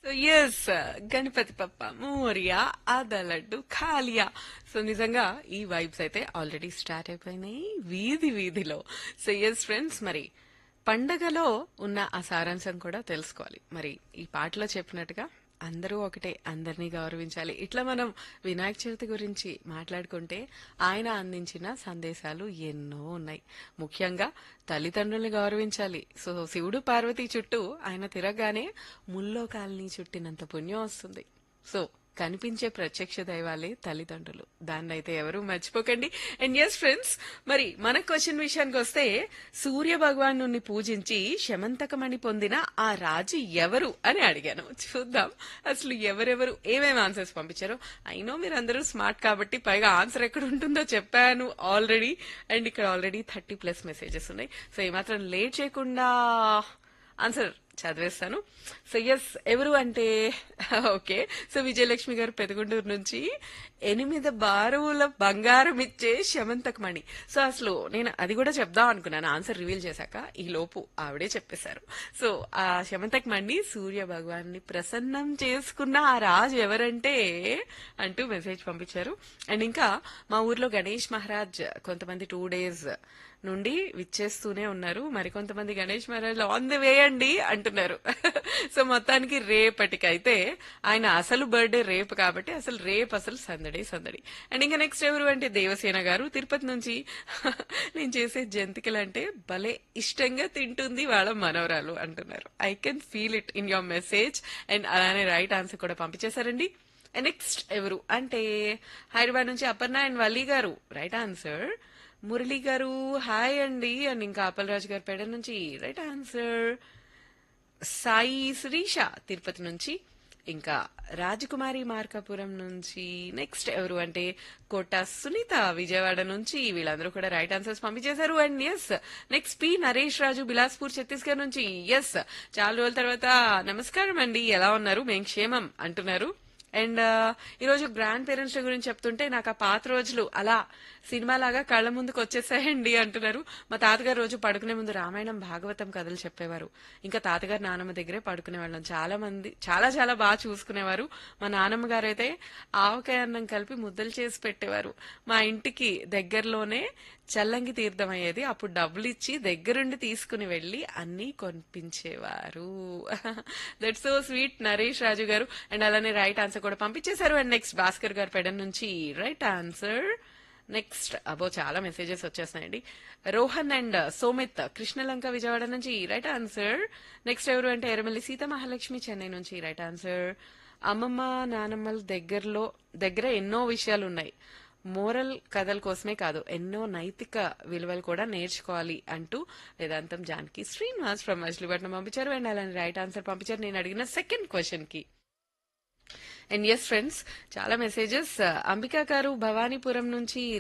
yes Ganapati పప్ప Morya అదలడ్డు ఖాలియా so నిజంగా ఈ వైబ్స్ అయితే ఆల్రెడీ స్టార్ట్ అయిపోయినాయి వీధి వీధిలో సో ఎస్ ఫ్రెండ్స్ మరి పండగలో ఉన్న ఆ సారాంశం కూడా తెలుసుకోవాలి మరి ఈ పాటలో చెప్పినట్టుగా అందరూ ఒకటే అందరినీ గౌరవించాలి ఇట్లా మనం వినాయక చవితి గురించి మాట్లాడుకుంటే ఆయన అందించిన సందేశాలు ఎన్నో ఉన్నాయి ముఖ్యంగా తల్లిదండ్రుల్ని గౌరవించాలి సో శివుడు పార్వతి చుట్టూ ఆయన తిరగగానే ముల్లోకాల్ని చుట్టినంత పుణ్యం వస్తుంది సో కనిపించే ప్రత్యక్ష దైవాలే తల్లిదండ్రులు దాన్ని అయితే ఎవరు మర్చిపోకండి అండ్ ఎస్ ఫ్రెండ్స్ మరి మన క్వశ్చన్ విషయానికి వస్తే సూర్య భగవాను పూజించి శమంతకమణి పొందిన ఆ రాజు ఎవరు అని అడిగాను చూద్దాం అసలు ఎవరెవరు ఏమేమి ఆన్సర్స్ పంపించారో అయినో మీరు అందరూ స్మార్ట్ కాబట్టి పైగా ఆన్సర్ ఎక్కడ ఉంటుందో చెప్పాను ఆల్రెడీ అండ్ ఇక్కడ ఆల్రెడీ థర్టీ ప్లస్ మెసేజెస్ ఉన్నాయి సో ఏమాత్రం లేట్ చేయకుండా ఆన్సర్ చదివేస్తాను సో ఎస్ ఎవరు అంటే ఓకే సో విజయలక్ష్మి గారు పెదగుండూరు నుంచి ఎనిమిది బారువుల బంగారం ఇచ్చే శమంతకమణి సో అసలు నేను అది కూడా చెప్దాం అనుకున్నాను ఆన్సర్ రివీల్ చేశాక ఈ లోపు ఆవిడే చెప్పేశారు సో ఆ శమంతకమణి సూర్య భగవాన్ని ప్రసన్నం చేసుకున్న ఆ రాజు ఎవరంటే అంటూ మెసేజ్ పంపించారు అండ్ ఇంకా మా ఊర్లో గణేష్ మహారాజ్ కొంతమంది టూ డేస్ నుండి విచ్చేస్తూనే ఉన్నారు మరికొంతమంది Ganesh Maharaj on the way అండి అంటున్నారు సో మొత్తానికి రేపటికైతే ఆయన అసలు బర్త్డే రేపు కాబట్టి అసలు రేపు అసలు సందడి సందడి అండ్ ఇంకా నెక్స్ట్ ఎవరు అంటే దేవసేన గారు తిరుపతి నుంచి నేను చేసే జంతికలు అంటే భలే ఇష్టంగా తింటుంది వాళ్ళ మనవరాలు అంటున్నారు I can feel it in your message and అలానే రైట్ ఆన్సర్ కూడా పంపించేశారండి నెక్స్ట్ ఎవరు అంటే హైదరాబాద్ నుంచి అపర్ణ అండ్ వల్లి గారు రైట్ ఆన్సర్ మురళి గారు హాయ్ అండి అండ్ ఇంకా అప్పలరాజు గారి పేడ నుంచి రైట్ ఆన్సర్ సాయి శ్రీష తిరుపతి నుంచి ఇంకా రాజకుమారి మార్కాపురం నుంచి నెక్స్ట్ ఎవరు అంటే కోట సునీత విజయవాడ నుంచి వీళ్ళందరూ కూడా రైట్ ఆన్సర్స్ పంపించేశారు and yes next P Naresh Raju Bilaspur Chhattisgarh నుంచి ఎస్ చాలా రోజుల తర్వాత నమస్కారం అండి ఎలా ఉన్నారు మేం క్షేమం అంటున్నారు అండ్ ఈరోజు గ్రాండ్ పేరెంట్స్ గురించి చెప్తుంటే నాకు ఆ పాత రోజులు అలా సినిమా లాగా కళ్ళ ముందుకు వచ్చేసాయండి అంటున్నారు మా తాతగారు రోజు పడుకునే ముందు రామాయణం భాగవతం కథలు చెప్పేవారు ఇంకా తాతగారు నానమ్మ దగ్గరే పడుకునే వాళ్ళం చాలా మంది చాలా చాలా బాగా చూసుకునేవారు మా నానమ్మ గారు అయితే ఆవకాయ అన్నం కలిపి ముద్దలు చేసి పెట్టేవారు మా ఇంటికి దగ్గరలోనే చల్లంగి తీర్థం అయ్యేది అప్పుడు డబ్బులు ఇచ్చి దగ్గరుండి తీసుకుని వెళ్ళి అన్ని కొనిపించేవారు that so sweet Naresh Raju గారు అండ్ అలానే రైట్ ఆన్సర్ కూడా పంపించేశారు అండ్ నెక్స్ట్ భాస్కర్ గారు పెడన్ నుంచి రైట్ ఆన్సర్ నెక్స్ట్ అబో చాలా మెసేజెస్ వచ్చేస్తున్నాయండి రోహన్ అండ్ సోమిత్ కృష్ణలంక విజయవాడ నుంచి రైట్ ఆన్సర్ నెక్స్ట్ ఎవరు అంటే ఎరమల్లి సీత మహాలక్ష్మి చెన్నై నుంచి రైట్ ఆన్సర్ అమ్మమ్మ నానమ్మల దగ్గరలో దగ్గర ఎన్నో విషయాలు ఉన్నాయి మోరల్ కథల కోసమే కాదు ఎన్నో నైతిక విలువలు కూడా నేర్చుకోవాలి అంటూ వేదాంతం జానకి శ్రీనివాస్ ఫ్రమ్ మచిలీపట్నం పంపించారు అండ్ అలానే రైట్ ఆన్సర్ పంపించారు నేను అడిగిన సెకండ్ క్వశ్చన్ కి అండ్ ఎస్ ఫ్రెండ్స్ చాలా మెసేజెస్ అంబికా గారు భవానీపురం నుంచి